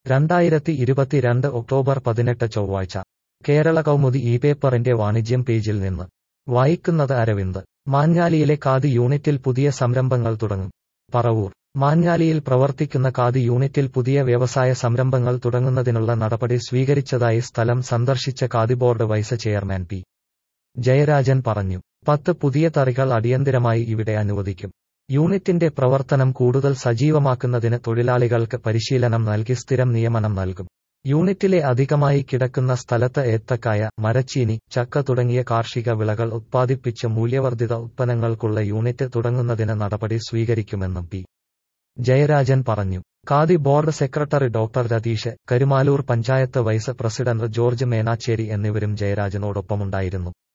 രണ്ടായിരത്തി ഇരുപത്തിരണ്ട് ഒക്ടോബർ പതിനെട്ട് ചൊവ്വാഴ്ച കേരള കൗമുദി ഈ പേപ്പറിന്റെ വാണിജ്യം പേജിൽ നിന്ന് വായിക്കുന്നത് അരവിന്ദ് മാഞ്ഞാലിയിലെ ഖാദി യൂണിറ്റിൽ പുതിയ സംരംഭങ്ങൾ തുടങ്ങും പറവൂർ മാഞ്ഞാലിയിൽ പ്രവർത്തിക്കുന്ന ഖാദി യൂണിറ്റിൽ പുതിയ വ്യവസായ സംരംഭങ്ങൾ തുടങ്ങുന്നതിനുള്ള നടപടി സ്വീകരിച്ചതായി സ്ഥലം സന്ദർശിച്ച Khadi board vice chairman P Jayarajan പറഞ്ഞു പത്ത് പുതിയ തറികൾ അടിയന്തിരമായി ഇവിടെ അനുവദിക്കും യൂണിറ്റിന്റെ പ്രവർത്തനം കൂടുതൽ സജീവമാക്കുന്നതിന് തൊഴിലാളികൾക്ക് പരിശീലനം നൽകി സ്ഥിരം നിയമനം നൽകും യൂണിറ്റിലെ അധികമായി കിടക്കുന്ന സ്ഥലത്ത് ഏത്തക്കായ മരച്ചീനി ചക്ക തുടങ്ങിയ കാർഷിക വിളകൾ ഉത്പാദിപ്പിച്ച് മൂല്യവർദ്ധിത ഉത്പന്നങ്ങൾക്കുള്ള യൂണിറ്റ് തുടങ്ങുന്നതിന് നടപടി സ്വീകരിക്കുമെന്നും പി ജയരാജൻ പറഞ്ഞു Khadi board secretary doctor Ratheesh Karumalloor panchayat vice president George Menachery എന്നിവരും ജയരാജനോടൊപ്പമുണ്ടായിരുന്നു